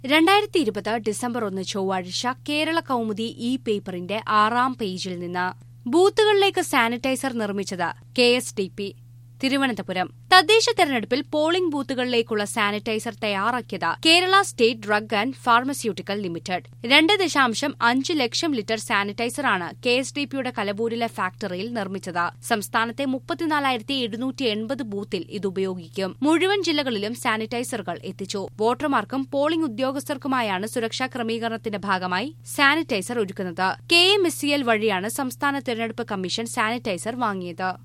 രണ്ടായിരത്തി ഇരുപത് ഡിസംബർ ഒന്ന് ചൊവ്വാഴ്ച കേരള കൗമുദി ഇ പേപ്പറിന്റെ ആറാം പേജിൽ നിന്ന് ബൂത്തുകളിലേക്ക് സാനിറ്റൈസർ നിർമ്മിച്ചത് K S D P Thiruvananthapuram തദ്ദേശ തെരഞ്ഞെടുപ്പിൽ പോളിംഗ് ബൂത്തുകളിലേക്കുള്ള സാനിറ്റൈസർ തയ്യാറാക്കിയത് Kerala state drug and pharmaceutical limited രണ്ട് ദശാംശം അഞ്ച് ലക്ഷം ലിറ്റർ സാനിറ്റൈസറാണ് കെ എസ് ഡി പിയുടെ കലബൂരിലെ ഫാക്ടറിയിൽ നിർമ്മിച്ചത് സംസ്ഥാനത്തെ മുപ്പത്തിനാലായിരത്തി എഴുന്നൂറ്റി എൺപത് ബൂത്തിൽ ഇത് ഉപയോഗിക്കും മുഴുവൻ ജില്ലകളിലും സാനിറ്റൈസറുകൾ എത്തിച്ചു വോട്ടർമാർക്കും പോളിംഗ് ഉദ്യോഗസ്ഥർക്കുമായാണ് സുരക്ഷാ ക്രമീകരണത്തിന്റെ ഭാഗമായി സാനിറ്റൈസർ ഒരുക്കുന്നത് K M S C L വഴിയാണ് സംസ്ഥാന തെരഞ്ഞെടുപ്പ് കമ്മീഷൻ സാനിറ്റൈസർ വാങ്ങിയത്